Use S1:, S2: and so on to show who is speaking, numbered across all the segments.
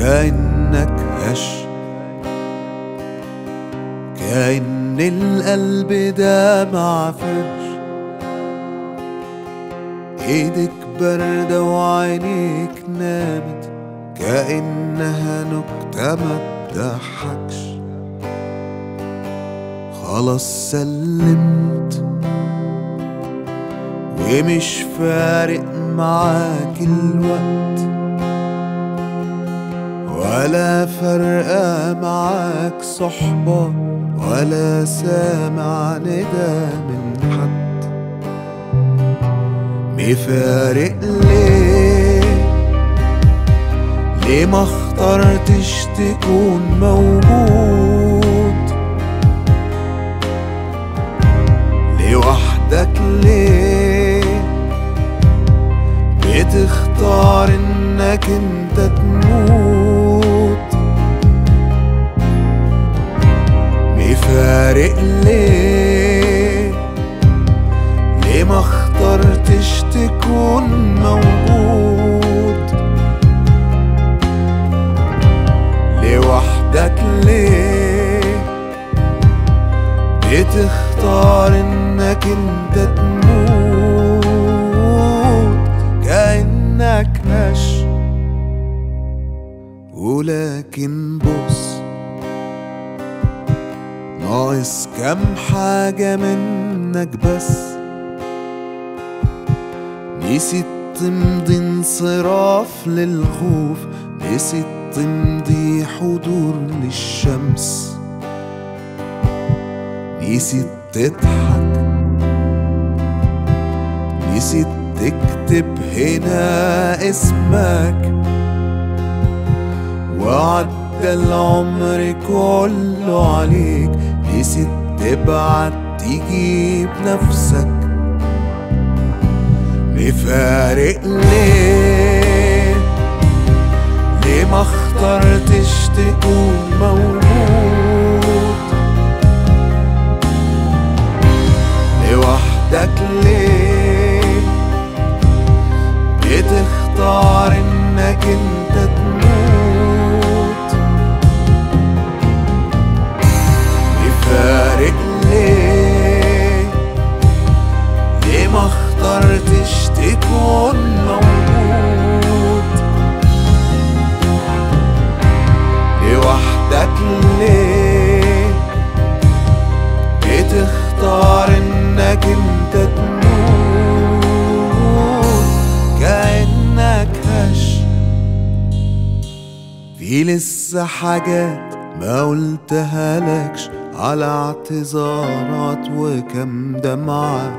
S1: كأنك هش كأن القلب ده معفرش ايدك باردة وعينيك نامت كأنها نكتة ما تضحكش خلاص سلمت ومش فارق معاك الوقت ولا فارقة معاك صحبة ولا سامع ندى من حد مفارق ليه ليه ما اخترتش تكون موجود لوحدك ليه بتختار انك انت تموت مفارق ليه ليه ما اخترتش تكون موجود لوحدك ليه بتختار انك انت تموت كأنك هش ولكن بص ناقص كام حاجة منك بس نسيت تمضي انصراف للخوف نسيت تمضي حضور للشمس نسيت تضحك نسيت تكتب هنا اسمك وعدى العمر كله عليك نسيت تبعت تجيب نفسك مفارق ليه ليه ما اخترتش تكون موجود لوحدك ليه بتختار انك انت تموت مفارق ليه ليه ما اخترتش تكون موجود لوحدك ليه بتختار انك انت تموت كأنك هش في لسه حاجات ما قلتها لكش على اعتذارات وكم دمعة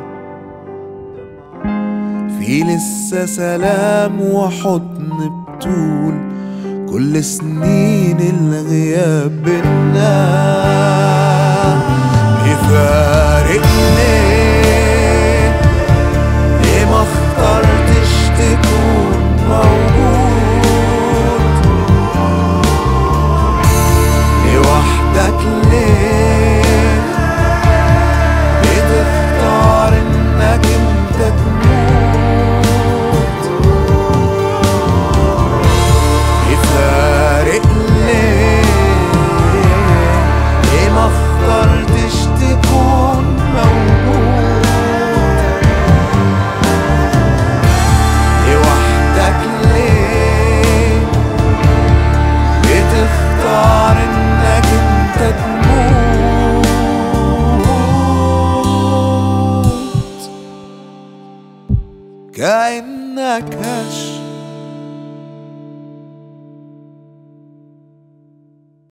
S1: في لسه سلام وحضن بتقول كل سنين الغياب بينا يفارق ليه ليه ما اخترتش تكون موجود لوحدك ليه بتختار انك انت تموت يفارق ليه ليه ما اخترتش تكون موجود لوحدك ليه بتختار انك انت تموت كأنك هش